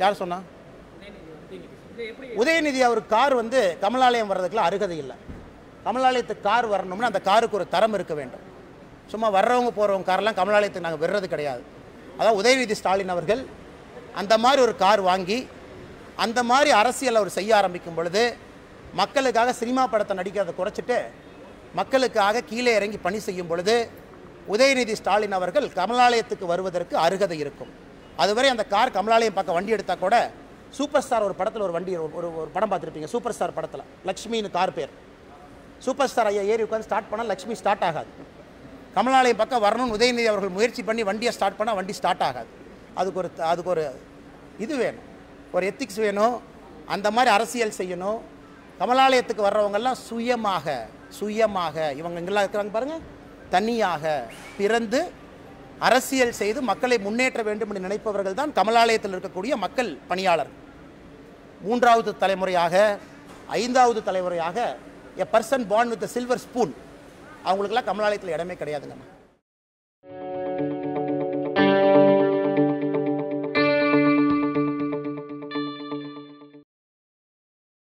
யார் சொன்னா உதயநிதி அவர் கார் வந்து கமலாலயம் வர்றதுக்குலாம் அருகதை இல்லை கமலாலயத்துக்கு கார் வரணும்னா அந்த காருக்கு ஒரு தரம் இருக்க வேண்டும் சும்மா வர்றவங்க போகிறவங்க காரெல்லாம் கமலாலயத்துக்கு நாங்கள் விடுறது கிடையாது அதான் உதயநிதி ஸ்டாலின் அவர்கள் அந்த மாதிரி ஒரு கார் வாங்கி அந்த மாதிரி அரசியல் அவர் செய்ய ஆரம்பிக்கும் பொழுது மக்களுக்காக சினிமா படத்தை நடிக்கிறதை குறைச்சிட்டு மக்களுக்காக கீழே இறங்கி பணி செய்யும் பொழுது உதயநிதி ஸ்டாலின் அவர்கள் கமலாலயத்துக்கு வருவதற்கு அருகதை இருக்கும் அதுவரை அந்த கார் கமலாலயம் பக்கம் வண்டி எடுத்தால் கூட சூப்பர் ஸ்டார் ஒரு படத்தில் ஒரு வண்டி ஒரு ஒரு- ஒரு படம் பார்த்துருப்பீங்க சூப்பர் ஸ்டார் படத்தில் லக்ஷ்மின்னு கார் பேர் சூப்பர் ஸ்டார் ஐயா ஏறி உட்காந்து ஸ்டார்ட் பண்ணால் லக்ஷ்மி ஸ்டார்ட் ஆகாது கமலாலயம் பக்கம் வரணும்னு உதயநிதி அவர்கள் முயற்சி பண்ணி வண்டியை ஸ்டார்ட் பண்ணால் வண்டி ஸ்டார்ட் ஆகாது அதுக்கு ஒரு அதுக்கு ஒரு இது வேணும் ஒரு எத்திக்ஸ் வேணும் அந்த மாதிரி அரசியல் செய்யணும் கமலாலயத்துக்கு வர்றவங்கெல்லாம் சுயமாக சுயமாக இவங்க இங்கெல்லாம் இருக்கிறாங்க பாருங்க தனியாக பிறந்து அரசியல் செய்து மக்களை முன்னேற்ற வேண்டும் என்று நினைப்பவர்கள் தான் கமலாலயத்தில் இருக்கக்கூடிய மக்கள் பணியாளர் மூன்றாவது தலைமுறையாக ஐந்தாவது தலைமுறையாக a person born with silver spoon அவங்களுக்கெல்லாம் கமலாலயத்தில் இடமே கிடையாதுங்கம்மா